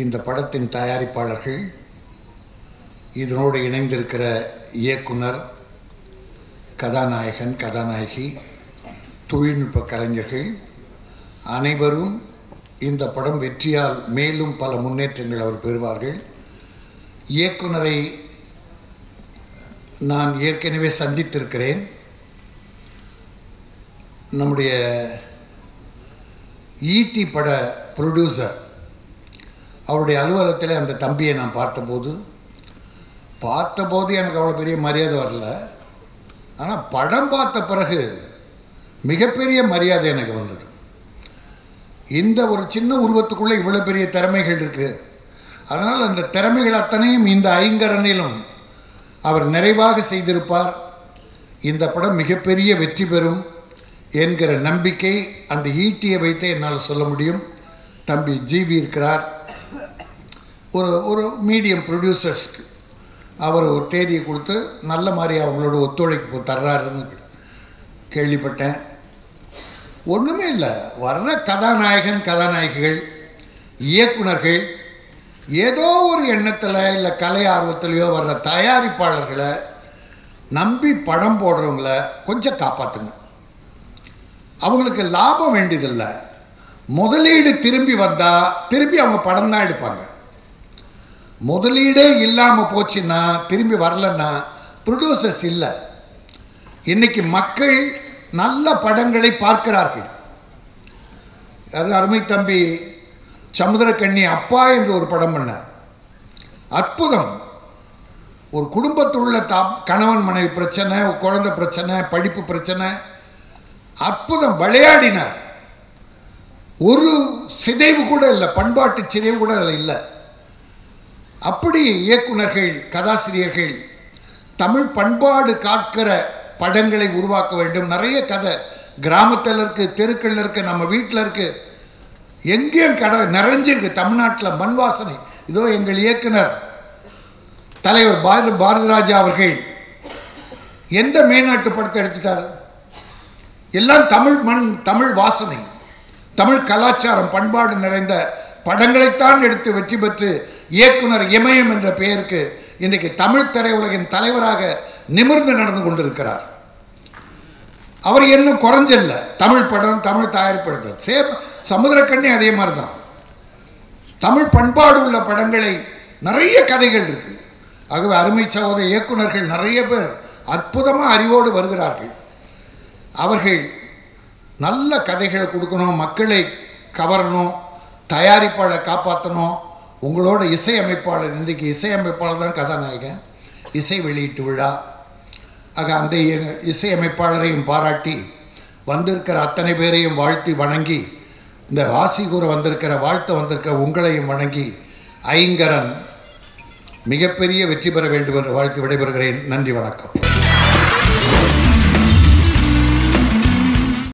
இந்த படத்தின் தயாரிப்பாளர்கள் இதனோடு இணைந்திருக்கிற இயக்குனர் கதாநாயகன் கதாநாயகி தொழில்நுட்ப கலைஞர்கள் அனைவரும் இந்த படம் வெற்றியால் மேலும் பல முன்னேற்றங்கள் அவர் பெறுவார்கள் இயக்குனரை நான் ஏற்கனவே சந்தித்திருக்கிறேன் நம்முடைய ஈட்டி பட ப்ரொடியூசர் அவருடைய அலுவலகத்தில் அந்த தம்பியை நான் பார்த்தபோது பார்த்தபோது எனக்கு அவ்வளோ பெரிய மரியாதை வரல ஆனால் படம் பார்த்த பிறகு மிகப்பெரிய மரியாதை எனக்கு வந்தது இந்த ஒரு சின்ன உருவத்துக்குள்ளே இவ்வளோ பெரிய திறமைகள் இருக்குது அதனால் அந்த திறமைகள் அத்தனையும் இந்த ஐங்கரனிலும் அவர் நிறைவாக செய்திருப்பார் இந்த படம் மிகப்பெரிய வெற்றி பெறும் என்கிற நம்பிக்கை அந்த ஈட்டியை வைத்தே என்னால் சொல்ல முடியும் தம்பி ஜிவி இருக்கிறார் ஒரு ஒரு மீடியம் ப்ரொடியூசர்ஸ்க்கு அவர் ஒரு தேதியை கொடுத்து நல்ல மாதிரி அவங்களோட ஒத்துழைப்பு தர்றாருன்னு கேள்விப்பட்டேன் ஒன்றுமே இல்லை வர்ற கதாநாயகன் கதாநாயகிகள் இயக்குனர்கள் ஏதோ ஒரு எண்ணத்தில் இல்லை கலை ஆர்வத்திலையோ வர்ற தயாரிப்பாளர்களை நம்பி படம் போடுறவங்கள கொஞ்சம் காப்பாற்றுங்க அவங்களுக்கு லாபம் வேண்டியதில்லை முதலீடு திரும்பி வந்தால் திரும்பி அவங்க படம் தான் எடுப்பாங்க முதலீடே இல்லாமல் போச்சுன்னா திரும்பி வரலன்னா ப்ரொடியூசர்ஸ் இல்லை இன்னைக்கு மக்கள் நல்ல படங்களை பார்க்கிறார்கள் அது அருமை தம்பி சமுத்திரக்கண்ணி அப்பா என்று ஒரு படம் பண்ணார் அற்புதம் ஒரு குடும்பத்தில் உள்ள தா கணவன் மனைவி பிரச்சனை குழந்தை பிரச்சனை படிப்பு பிரச்சனை அற்புதம் விளையாடினார் ஒரு சிதைவு கூட இல்லை பண்பாட்டு சிதைவு கூட அதில் இல்லை அப்படி இயக்குனர்கள் கதாசிரியர்கள் தமிழ் பண்பாடு காக்கிற படங்களை உருவாக்க வேண்டும் நிறைய கதை கிராமத்தில் இருக்கு தெருக்களில் இருக்கு நம்ம வீட்டில் இருக்கு எங்கேயும் கடை நிறைஞ்சிருக்கு தமிழ்நாட்டில் மண் வாசனை இதோ எங்கள் இயக்குனர் தலைவர் பாரத பாரதிராஜா அவர்கள் எந்த மேநாட்டு படத்தை எடுத்துட்டார் எல்லாம் தமிழ் மண் தமிழ் வாசனை தமிழ் கலாச்சாரம் பண்பாடு நிறைந்த படங்களைத்தான் எடுத்து வெற்றி பெற்று இயக்குனர் இமயம் என்ற பெயருக்கு இன்றைக்கு தமிழ் திரையுலகின் தலைவராக நிமிர்ந்து நடந்து கொண்டிருக்கிறார் அவர் இன்னும் குறைஞ்சில்ல தமிழ் படம் தமிழ் தயாரிப்பு சே சமுத்திரக்கண்ணி அதே மாதிரி தான் தமிழ் பண்பாடு உள்ள படங்களை நிறைய கதைகள் இருக்கு ஆகவே அருமை சகோதர இயக்குனர்கள் நிறைய பேர் அற்புதமாக அறிவோடு வருகிறார்கள் அவர்கள் நல்ல கதைகளை கொடுக்கணும் மக்களை கவரணும் தயாரிப்பாளரை காப்பாற்றணும் உங்களோட இசையமைப்பாளர் இன்றைக்கு இசையமைப்பாளர் தான் கதாநாயகன் இசை வெளியீட்டு விழா ஆக அந்த இசையமைப்பாளரையும் பாராட்டி வந்திருக்கிற அத்தனை பேரையும் வாழ்த்தி வணங்கி இந்த வாசி கூற வந்திருக்கிற வாழ்த்து வந்திருக்கிற உங்களையும் வணங்கி ஐங்கரன் மிகப்பெரிய வெற்றி பெற வேண்டும் என்று வாழ்த்து விடைபெறுகிறேன் நன்றி வணக்கம்